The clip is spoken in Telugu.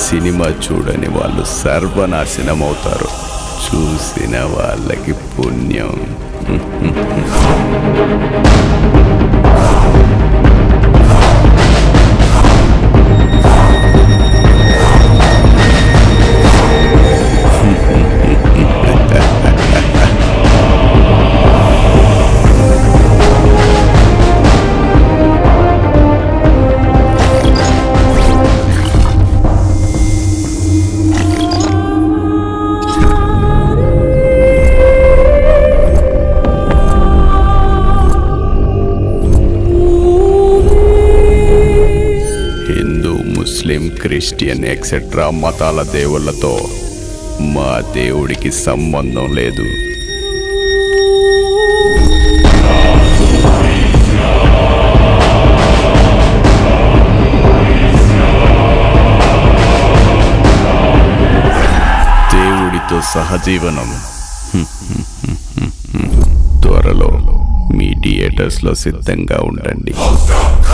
సినిమా చూడని వాళ్ళు సర్వనాశనం అవుతారు చూసిన వాళ్ళకి పుణ్యం హిందూ ముస్లిం క్రిస్టియన్ ఎక్సెట్రా మతాల దేవుళ్ళతో మా దేవుడికి సంబంధం లేదు దేవుడితో సహజీవనం త్వరలో మీ థియేటర్స్లో సిద్ధంగా ఉండండి